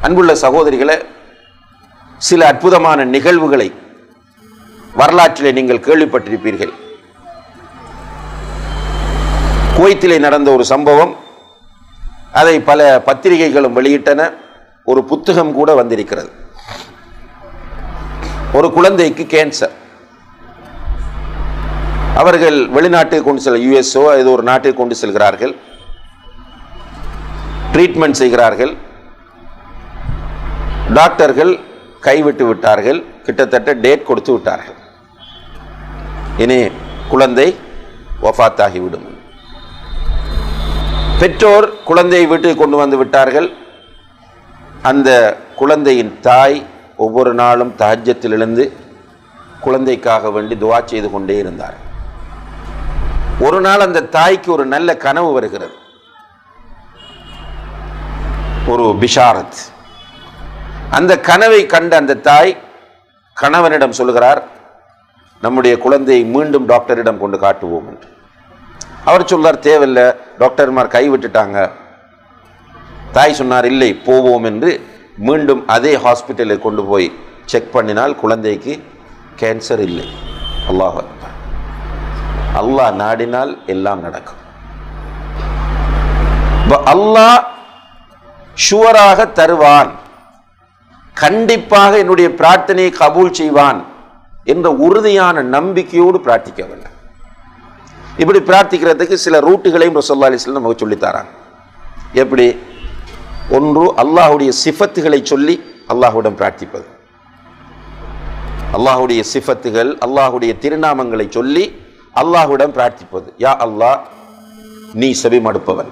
அன்புள்ள சகோதரிகளே சில அற்புதமான நிகழ்வுகளை வரலாற்றிலே நீங்கள் கேள்விப்பட்டிருப்பீர்கள் குவைத்திலே நடந்த ஒரு சம்பவம் அதை பல பத்திரிகைகளும் வெளியிட்டன ஒரு புத்தகம் கூட வந்திருக்கிறது ஒரு குழந்தைக்கு கேன்சர் அவர்கள் வெளிநாட்டுக்கு கொண்டு செல்ல யுஎஸ்ஓ இது ஒரு நாட்டுக்கு கொண்டு செல்கிறார்கள் ட்ரீட்மெண்ட் செய்கிறார்கள் டாக்டர்கள் கைவிட்டு விட்டார்கள் கிட்டத்தட்ட டேட் கொடுத்து விட்டார்கள் இனி குழந்தை ஒஃபாத்தாகிவிடும் பெற்றோர் குழந்தையை வீட்டுக்கு கொண்டு வந்து விட்டார்கள் அந்த குழந்தையின் தாய் ஒவ்வொரு நாளும் தஹஜத்தில் எழுந்து குழந்தைக்காக வேண்டி துவா செய்து கொண்டே இருந்தார் ஒரு நாள் அந்த தாய்க்கு ஒரு நல்ல கனவு வருகிறது ஒரு பிஷாரத் அந்த கனவை கண்ட அந்த தாய் கணவனிடம் சொல்கிறார் நம்முடைய குழந்தையை மீண்டும் டாக்டரிடம் கொண்டு காட்டுவோம் என்று அவர் சொன்னார் தேவையில்லை டாக்டர்மார் கைவிட்டுட்டாங்க தாய் சொன்னார் இல்லை போவோம் என்று மீண்டும் அதே ஹாஸ்பிட்டலில் கொண்டு போய் செக் பண்ணினால் குழந்தைக்கு கேன்சர் இல்லை அல்லாஹ் அக்பர். அல்லாஹ் நாடினால் எல்லாம் நடக்கும் இப்ப அல்லாஹ் ஷுவராக தருவான் கண்டிப்பாக என்னுடைய பிரார்த்தனையை கபூல் செய்வான் என்ற உறுதியான நம்பிக்கையோடு பிரார்த்திக்க வேண்டும் இப்படி பிரார்த்திக்கிறதுக்கு சில ரூட்டுகளையும் ரசோல்லா அலிஸ்லாம் நமக்கு சொல்லித் தராங்க எப்படி ஒன்று அல்லாஹுடைய சிஃபத்துகளை சொல்லி அல்லாஹுடன் பிரார்த்திப்பது அல்லாஹுடைய சிஃபத்துகள் அல்லாஹுடைய திருநாமங்களை சொல்லி அல்லாஹுடன் பிரார்த்திப்பது யா அல்லாஹ் நீ செவிமடுப்பவன்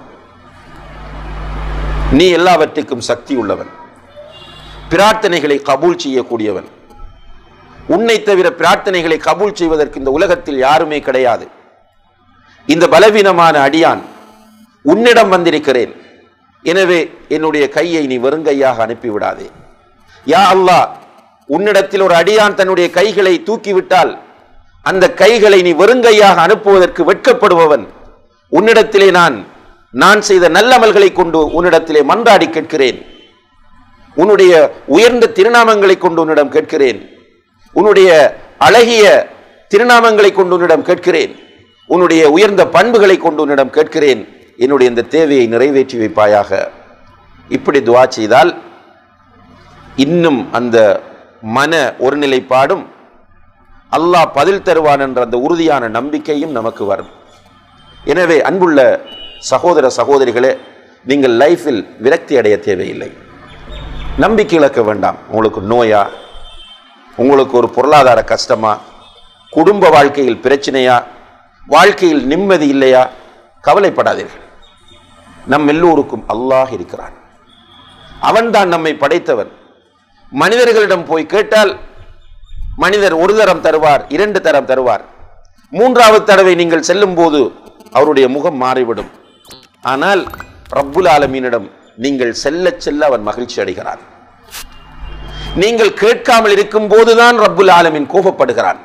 நீ எல்லாவற்றுக்கும் சக்தி உள்ளவன் பிரார்த்தனைகளை கபூல் செய்யக்கூடியவன் உன்னை தவிர பிரார்த்தனைகளை கபூல் செய்வதற்கு இந்த உலகத்தில் யாருமே கிடையாது இந்த பலவீனமான அடியான் உன்னிடம் வந்திருக்கிறேன் எனவே என்னுடைய கையை நீ வெறுங்கையாக அனுப்பிவிடாதே யா அல்லாஹ் உன்னிடத்தில் ஒரு அடியான் தன்னுடைய கைகளை தூக்கிவிட்டால் அந்த கைகளை நீ வெறுங்கையாக அனுப்புவதற்கு வெட்கப்படுபவன் உன்னிடத்திலே நான் நான் செய்த நல்லமல்களை கொண்டு உன்னிடத்திலே மன்றாடி கேட்கிறேன் உன்னுடைய உயர்ந்த திருநாமங்களை கொண்டு உன்னிடம் கேட்கிறேன் உன்னுடைய அழகிய திருநாமங்களை கொண்டு உன்னிடம் கேட்கிறேன் உன்னுடைய உயர்ந்த பண்புகளை கொண்டு உன்னிடம் கேட்கிறேன் என்னுடைய இந்த தேவையை நிறைவேற்றி வைப்பாயாக இப்படி துவா செய்தால் இன்னும் அந்த மன ஒருநிலைப்பாடும் அல்லாஹ் பதில் தருவான் என்ற அந்த உறுதியான நம்பிக்கையும் நமக்கு வரும் எனவே அன்புள்ள சகோதர சகோதரிகளே நீங்கள் லைஃபில் விரக்தி அடைய தேவையில்லை நம்பிக்கை இழக்க வேண்டாம் உங்களுக்கு நோயா உங்களுக்கு ஒரு பொருளாதார கஷ்டமா குடும்ப வாழ்க்கையில் பிரச்சனையா வாழ்க்கையில் நிம்மதி இல்லையா கவலைப்படாதீர்கள் நம் எல்லோருக்கும் அல்லாஹ் இருக்கிறான் அவன்தான் நம்மை படைத்தவன் மனிதர்களிடம் போய் கேட்டால் மனிதர் ஒரு தரம் தருவார் இரண்டு தரம் தருவார் மூன்றாவது தடவை நீங்கள் செல்லும் போது அவருடைய முகம் மாறிவிடும் ஆனால் ரப்புல் ஆலமீனிடம் நீங்கள் செல்ல செல்ல அவன் மகிழ்ச்சி அடைகிறான் நீங்கள் கேட்காமல் இருக்கும் போதுதான் ரப்புல் ஆலமீன் கோபப்படுகிறான்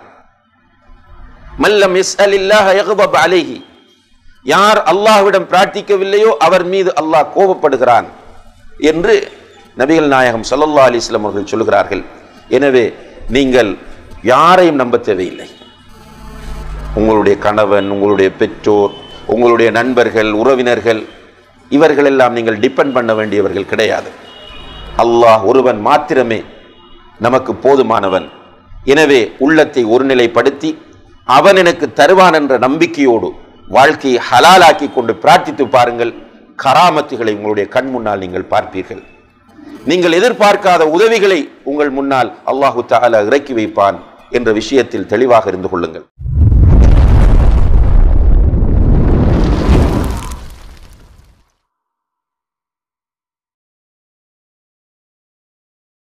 மல்லம் இஸ்அலில்லாஹ யக்தப் அலைஹி யார் அல்லாஹ்விடம் பிரார்த்திக்கவில்லையோ அவர் மீது அல்லாஹ் கோபப்படுகிறான் என்று நபிகள் நாயகம் ஸல்லல்லாஹு அலைஹி வஸல்லம் அவர்கள் சொல்கிறார்கள் எனவே நீங்கள் யாரையும் நம்ப தேவையில்லை உங்களுடைய கணவன் உங்களுடைய பெற்றோர் உங்களுடைய நண்பர்கள் உறவினர்கள் இவர்களெல்லாம் நீங்கள் டிபெண்ட் பண்ண வேண்டியவர்கள் கிடையாது அல்லாஹ் ஒருவன் மாத்திரமே நமக்கு போதுமானவன் எனவே உள்ளத்தை ஒருநிலைப்படுத்தி அவன் எனக்கு தருவான் என்ற நம்பிக்கையோடு வாழ்க்கையை ஹலாலாக்கி கொண்டு பிரார்த்தித்து பாருங்கள் கராமத்துகளை உங்களுடைய கண் முன்னால் நீங்கள் பார்ப்பீர்கள் நீங்கள் எதிர்பார்க்காத உதவிகளை உங்கள் முன்னால் அல்லாஹு தஆலா இறக்கி வைப்பான் என்ற விஷயத்தில் தெளிவாக இருந்து கொள்ளுங்கள்